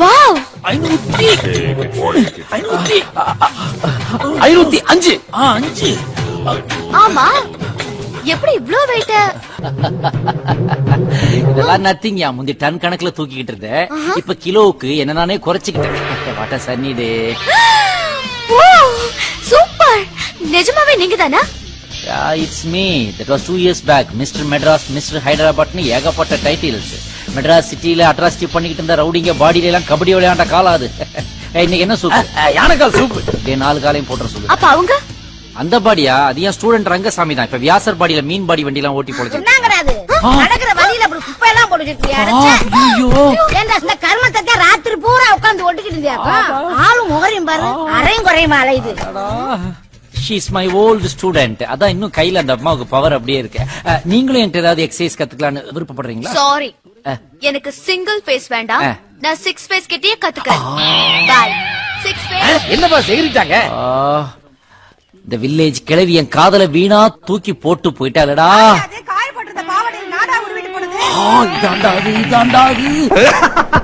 Wow ஐநூத்தி ஐநூத்தி ஐநூத்தி அஞ்சு ஆ, அஞ்சு ஆமா எப்படி இவ்ளோ வெயிட் இதெல்லாம் நத்திங்கயா முந்தி டன் கணக்குல தூக்கிக்கிட்டு இருந்தேன் இப்ப கிலோவுக்கு என்ன நானே குறைச்சிக்கிட்டேன் வாட்ட சன்னி டே சூப்பர் நிஜமாவே நீங்க தானா it's me that was two years back mister Madras mister ஹைதராபாத்னு ஏகப்பட்ட டைட்டில்ஸ் மெட்ராஸ் சிட்டில அட்ராசிட்டி பண்ணிக்கிட்டு இருந்த ரவுடிங்க பாடியில எல்லாம் கபடி விளையாண்ட காலம் அது ஏய், இன்னைக்கு என்ன சூப் யானைக்கால் சூப்பு டே நாலு காலையும் போட்டுற சொல்லு அப்ப அவங்க அந்த பாடியா அது என் ஸ்டூடெண்ட் ரங்கசாமி தான் இப்ப வியாசர் பாடியில மீன் பாடி வண்டி எல்லாம் ஓட்டி பொழைச்சு என்னங்கடாது நடக்கிற வழியில அப்படி குப்பை எல்லாம் போட்டுட்டு ஏண்டா இந்த கர்மத்தை ராத்திரி பூரா உட்கார்ந்து ஒட்டிக்கிட்டு இருந்தியாக்கும் ஆளும் முகரையும் பாரு அரையும் குறையும் அலையுது ஷீஸ் மை ஓல்டு ஸ்டூடெண்ட் அதான் இன்னும் கையில அந்த அம்மாவுக்கு பவர் அப்படியே இருக்கு அஹ், நீங்களும் என்கிட்ட ஏதாவது எக்ஸசைஸ் கத்துக்கலாம்னு விருப்பப்படுறீங்களா சாரி அஹ். எனக்கு சிங்கிள் ஃபேஸ் வேண்டாம் அஹ். நான் சிக்ஸ் ஃபேஸ் கிட்டயே கத்துக்கிறேன் பாய் சிக்ஸ் ஃபேஸ் என்னப்பா செகிரிட்டாங்க ஆ, இந்த வில்லேஜ் கிழவி என் காதல வீணா தூக்கி போட்டு போயிட்டாளடா காயப்பட்டிருந்த பாவடையில் நாடா உருவிட்டு போடுது ஆ, இதாண்டா அது, இதாண்டா அது.